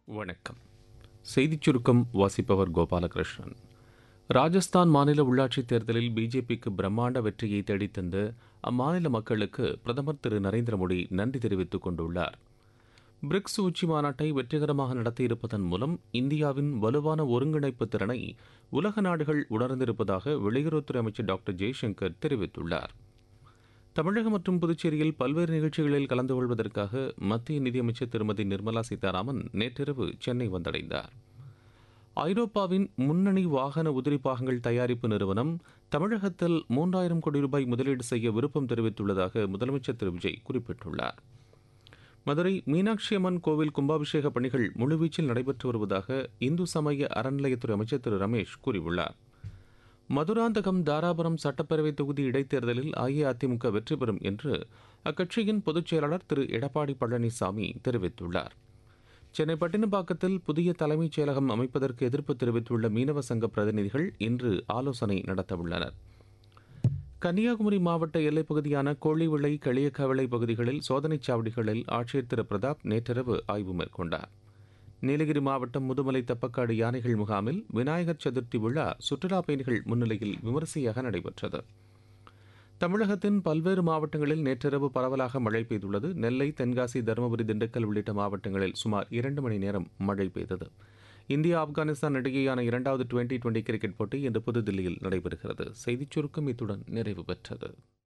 வணக்கம் செய்திச் சுருக்கம் வாசிப்பவர் கோபாலகிருஷ்ணன் ராஜஸ்தான் மாநில உள்ளாட்சித் தேர்தலில் பிஜேபிக்கு பிரம்மாண்ட வெற்றியை தேடித்தந்த அம்மாநில மக்களுக்கு பிரதமர் திரு நரேந்திர மோடி நன்றி தெரிவித்துக் கொண்டுள்ளார் பிரிக்ஸ் உச்சி மாநாட்டை வெற்றிகரமாக நடத்தியிருப்பதன் மூலம் இந்தியாவின் வலுவான ஒருங்கிணைப்பு திறனை உலக நாடுகள் உணர்ந்திருப்பதாக வெளியுறவுத்துறை அமைச்சர் டாக்டர் ஜெய்சங்கர் தெரிவித்துள்ளார் தமிழகம் மற்றும் புதுச்சேரியில் பல்வேறு நிகழ்ச்சிகளில் கலந்து கொள்வதற்காக மத்திய நிதியமைச்சர் திருமதி நிர்மலா சீதாராமன் நேற்றிரவு சென்னை வந்தடைந்தார் ஐரோப்பாவின் முன்னணி வாகன உதிரி பாகங்கள் தயாரிப்பு நிறுவனம் தமிழகத்தில் மூன்றாயிரம் கோடி ரூபாய் முதலீடு செய்ய விருப்பம் தெரிவித்துள்ளதாக முதலமைச்சர் திரு விஜய் குறிப்பிட்டுள்ளார் மதுரை மீனாட்சி அம்மன் கோவில் கும்பாபிஷேக பணிகள் முழுவீச்சில் நடைபெற்று வருவதாக இந்து சமய அறநிலையத்துறை அமைச்சர் திரு ரமேஷ் கூறியுள்ளார் மதுராந்தகம் தாராபுரம் சட்டப்பேரவை தொகுதி இடைத்தேர்தலில் அஇஅதிமுக வெற்றி பெறும் என்று அக்கட்சியின் பொதுச் செயலாளர் திரு எடப்பாடி பழனிசாமி தெரிவித்துள்ளார் சென்னை பட்டினப்பாக்கத்தில் புதிய தலைமைச் செயலகம் அமைப்பதற்கு எதிர்ப்பு தெரிவித்துள்ள மீனவ சங்க பிரதிநிதிகள் இன்று ஆலோசனை நடத்தவுள்ளனர் கன்னியாகுமரி மாவட்ட எல்லைப் பகுதியான கோழிவிளை களியக்கவளை பகுதிகளில் சோதனைச் சாவடிகளில் ஆட்சியர் திரு பிரதாப் நேற்றிரவு ஆய்வு மேற்கொண்டார் நீலகிரி மாவட்டம் முதுமலை தப்பக்காடு யானைகள் முகாமில் விநாயகர் சதுர்த்தி விழா சுற்றுலா பயணிகள் முன்னிலையில் விமரிசையாக நடைபெற்றது தமிழகத்தின் பல்வேறு மாவட்டங்களில் நேற்றிரவு பரவலாக மழை பெய்துள்ளது நெல்லை தென்காசி தருமபுரி திண்டுக்கல் உள்ளிட்ட மாவட்டங்களில் சுமார் இரண்டு மணி நேரம் மழை பெய்தது இந்தியா ஆப்கானிஸ்தான் இடையேயான இரண்டாவது டுவெண்டி டுவெண்டி கிரிக்கெட் போட்டி இன்று புதுதில்லியில் நடைபெறுகிறது செய்திச் சுருக்கம் இத்துடன் நிறைவு பெற்றது